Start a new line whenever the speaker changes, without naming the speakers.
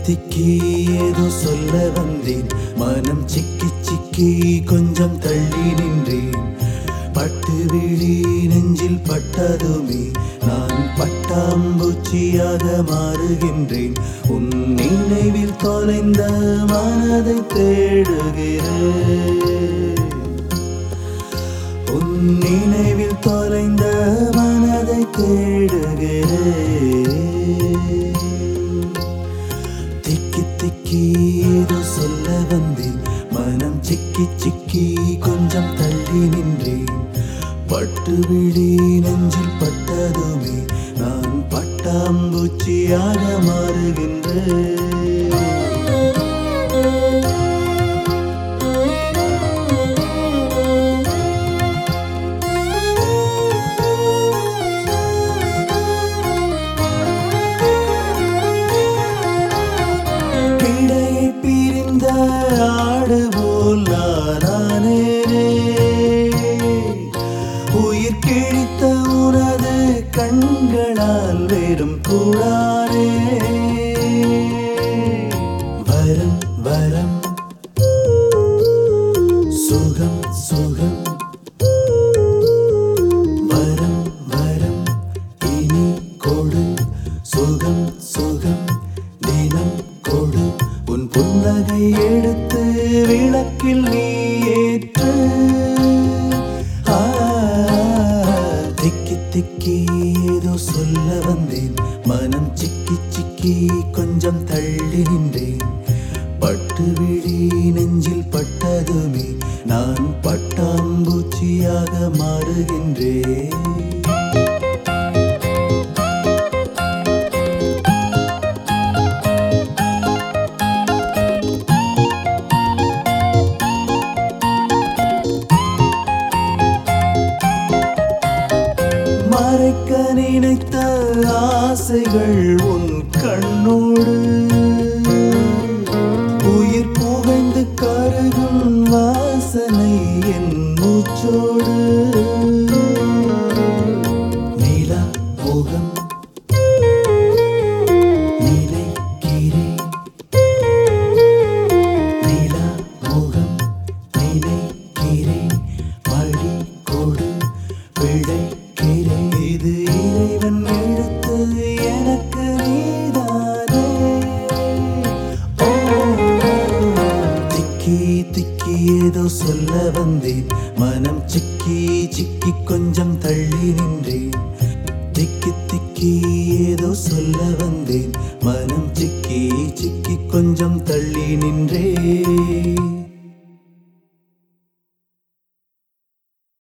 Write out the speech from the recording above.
திக்கி ஏதோ சொல்ல வந்தேன் மனம் சிக்கி சிக்கி கொஞ்சம் தள்ளி நின்றேன் பட்டு விழி நெஞ்சில் பட்டதுமே நான் பட்டாம்பூச்சியாக மாறுகின்றேன் உன் நினைவில் தொலைந்த மனதை தேடுகிறேன் உன் நினைவில் தொலைந்த மனதை தேடுகிறேன் திக்கி திக்கி ஏதோ சொல்ல வந்தேன் மனம் சிக்கி சிக்கி கொஞ்சம் தள்ளி நின்றேன் பட்டு விழி நெஞ்சில் பட்டதுமே நான் பட்டாம்பூச்சியாக மாறுகின்றேன் கிடையை பிரிந்த ஆடு போல் நானானேனே உயிர் கிழித்த உனது கண்களால் வெறும் கூடாரே வரம் வரம் சுகம் சுகம் வரம் வரம் இனி கொடு சுகம் சுகம் தினம் கொடு உன் புன்னகை எடுத்து விளக்கில் நீ ஏற்று ஆ, திக்கி திக்கி ஏதோ சொல்ல வந்தேன் மனம் சிக்கி சிக்கி கொஞ்சம் தள்ளி நின்றேன் பட்டு விழி நெஞ்சில் பட்டதுமே நான் பட்டாம்பூச்சியாக மாறுகின்றேன் மறைக்க நினைத்த ஆசைகள் உன் கண்ணோடு உயிர் புகைந்து கருகும் வாசனை என் மூச்சோடு நிலா முகம் நினைக்கிறேன் நிலா முகம் நினைக்கிறேன் வழி கொடு பிழைக்கிறேன் இது இறைவன் எழுத்து எனக்கு நீதானே ஓ, திக்கி திக்கி ஏதோ சொல்ல வந்தேன் மனம் சிக்கி சிக்கி கொஞ்சம் தள்ளி நின்றேன் திக்கி திக்கி ஏதோ சொல்ல வந்தேன் மனம் சிக்கி சிக்கி கொஞ்சம் தள்ளி நின்றேன்